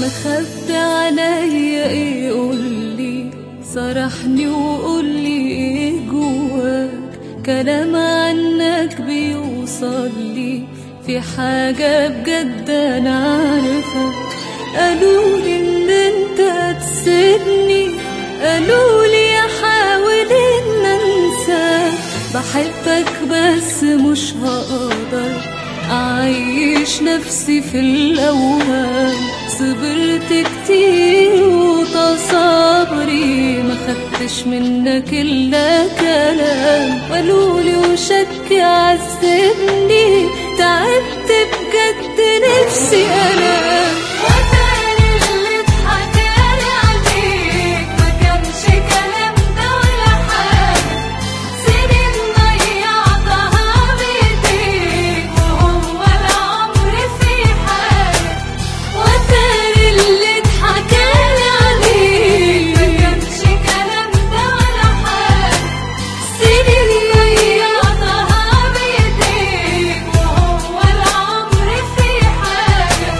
مخبي عليا ايه قولي صرحني وقولي ايه جواك كلام عنك بيوصل لي في حاجة بجد انا عارفة قالولي ان انت هتسيبني قالولي احاول ان انساك بحبك بس مش هقدر أعيش نفسي في الأوهام صبرت كتير وتصبري ما خدتش منك إلا كلام قالولي وشك عذبني تعبت بجد نفسي أنام وتاني اللي اتحكالي عليك ما كانش كلام ده ولا حاجة سنين ضيعتها بيديك وهو العمر في حاجة وتاني اللي اتحكالي عليك ما كانش كلام ده ولا حاجة سنين ضيعتها بيديك وهو العمر في حاجة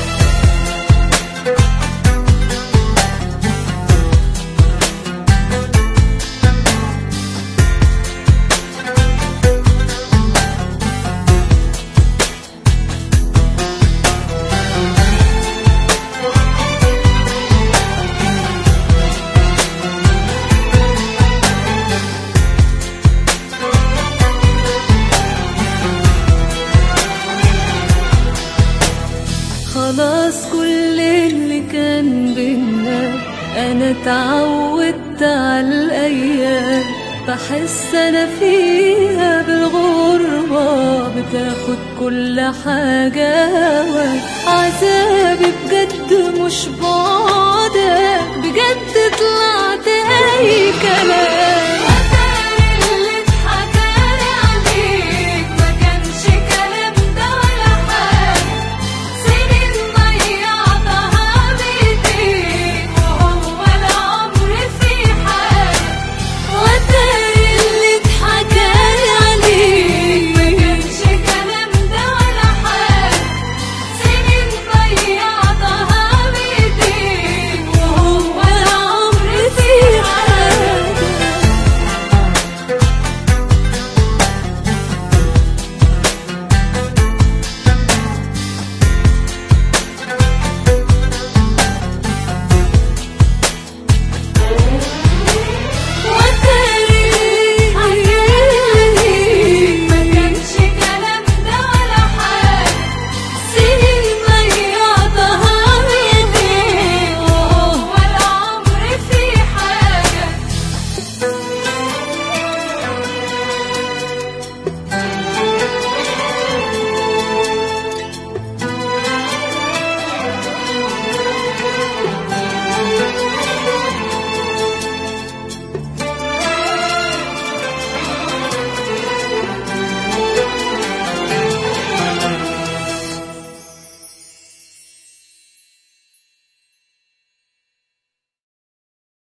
خلاص كل اللي كان بينا انا اتعودت على الايام بحس انا فيها بالغربة بتاخد كل حاجة هواك عذابي بجد مش بعدك بجد طلعت اي كلام